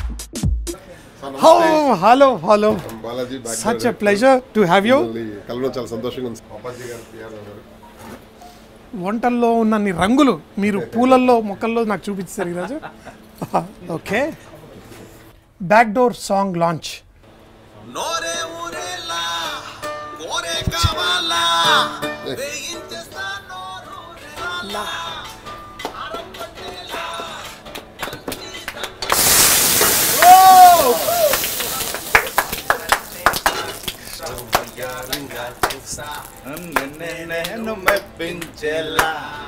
హో hello hello Balaji such a pleasure to have you కలవడం చాలా సంతోషంగా ఉంది అప్పాజీ గారు పిఆర్ గారు వంటల్లో ఉన్నన్ని రంగులు మీరు పూలల్లో మొక్కల్లో నాకు చూపించారు ఈరోజు okay back door song launch నోరే ఊరేలా కోరే కావాలా వేయించేస్తా నోరు నేను మెప్పించేలా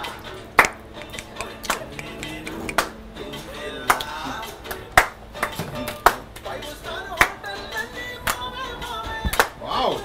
వావ్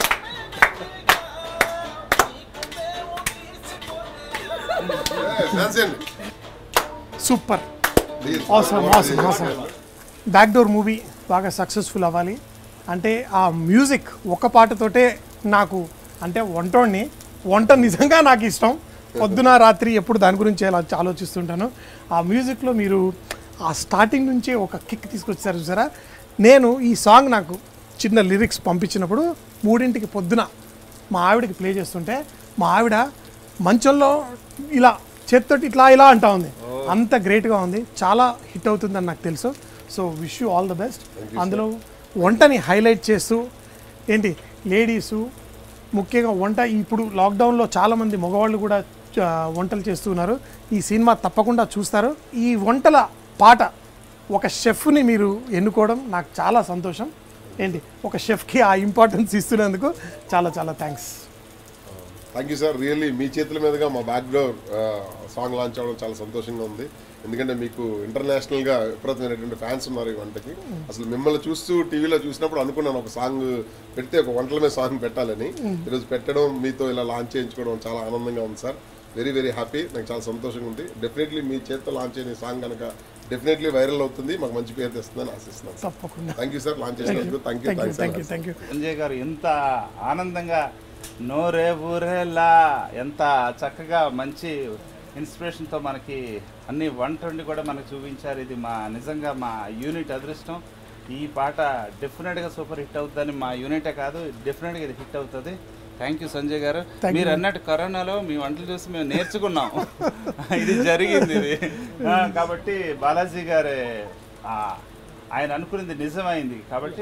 డాన్స్ అండి సూపర్ Please, అవసరం అవసరం అవసరం బ్యాక్ డోర్ మూవీ బాగా సక్సెస్ఫుల్ అవ్వాలి అంటే ఆ మ్యూజిక్ ఒక్క పాటతోటే నాకు అంటే వంటోడిని వంట నిజంగా నాకు ఇష్టం పొద్దున రాత్రి ఎప్పుడు దాని గురించి అలా ఆలోచిస్తుంటాను ఆ మ్యూజిక్లో మీరు ఆ స్టార్టింగ్ నుంచే ఒక కిక్ తీసుకొచ్చారు చూసారా నేను ఈ సాంగ్ నాకు చిన్న లిరిక్స్ పంపించినప్పుడు మూడింటికి పొద్దున మా ఆవిడకి ప్లే చేస్తుంటే మా ఆవిడ మంచంలో ఇలా చేత్తోటి ఇట్లా ఇలా అంటా ఉంది అంత గ్రేట్గా ఉంది చాలా హిట్ అవుతుందని నాకు తెలుసు so wish you all the best అందులో వంటని హైలైట్ చేస్తూ ఏంటి లేడీసు ముఖ్యంగా వంట ఇప్పుడు లాక్డౌన్లో చాలామంది మగవాళ్ళు కూడా ఆ, వంటలు చేస్తున్నారు ఈ సినిమా తప్పకుండా చూస్తారు ఈ వంటల పాట ఒక షెఫ్ని మీరు ఎన్నుకోవడం నాకు చాలా సంతోషం ఏంటి ఒక షెఫ్కి ఆ ఇంపార్టెన్స్ ఇస్తున్నందుకు చాలా చాలా thanks thank you sir really మీ చేతుల మీదుగా మా బ్యాక్ డోర్ సాంగ్ లాంచ్ అవ్వడం చాలా సంతోషంగా ఉంది ఎందుకంటే మీకు ఇంటర్నేషనల్గా విపరీతమైనటువంటి ఫ్యాన్స్ ఉన్నారు ఈ వంటకి అసలు మిమ్మల్ని చూస్తూ టీవీలో చూసినప్పుడు అనుకున్నాను ఒక సాంగ్ పెడితే ఒక వంటల మీద సాంగ్ పెట్టాలని ఈరోజు పెట్టడం మీతో ఇలా లాంచ్ చేయించుకోవడం చాలా ఆనందంగా ఉంది సార్ వెరీ వెరీ హ్యాపీ నాకు చాలా సంతోషంగా ఉంది డెఫినెట్లీ మీ చేతితో లాంచ్ అయిన సాంగ్ కనుక డెఫినెట్లీ వైరల్ అవుతుంది మాకు మంచి పేరు తెస్తుందని ఆశిస్తున్నాను తప్పకుండా థ్యాంక్ యూ సార్ లాంచ్ చేసినందుకు thank you thank you thank you thanks thank you Sanjay garu ఎంత ఆనందంగా నోరే ఊరేలా ఎంత చక్కగా మంచి ఇన్స్పిరేషన్తో మనకి అన్ని వంట వండి కూడా మనకు చూపించారు ఇది మా నిజంగా మా యూనిట్ అదృష్టం ఈ పాట డెఫినెట్గా సూపర్ హిట్ అవుతుందని మా యూనిటే కాదు డెఫినెట్గా ఇది హిట్ అవుతుంది థ్యాంక్ యూ సంజయ్ గారు Thank మీరు అన్నట్టు కరోనాలో మీ వంటలు చూసి మేము నేర్చుకున్నాం ఇది జరిగింది ఇది ఆ, కాబట్టి బాలాజీ గారే ఆ, ఆయన అనుకున్నది నిజమైంది కాబట్టి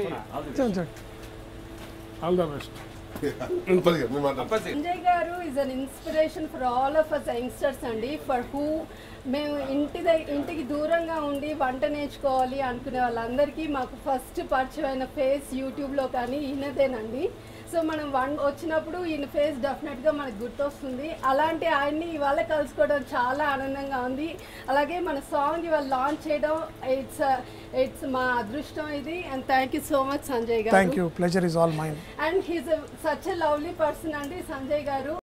ఆల్ ద బెస్ట్ మీ మాట Sanjay garu is an inspiration for all of us youngsters అండి ఫర్ హూ మేము ఇంటి దగ్గ ఇంటికి దూరంగా ఉండి వంట నేర్చుకోవాలి అనుకునే వాళ్ళందరికీ మాకు ఫస్ట్ పరిచయమైన ఫేస్ యూట్యూబ్లో కానీ ఈయనదేనండి సో మనం వన్ వచ్చినప్పుడు ఈయన ఫేస్ డెఫినెట్గా మనకు గుర్తొస్తుంది అలాంటి ఆయన్ని ఇవాళ కలుసుకోవడం చాలా ఆనందంగా ఉంది అలాగే మన సాంగ్ ఇవాళ లాంచ్ చేయడం ఇట్స్ ఇట్స్ మా అదృష్టం ఇది and thank you so much Sanjay garu thank you pleasure is all mind and he's such a lovely person అండి సంజయ్ గారు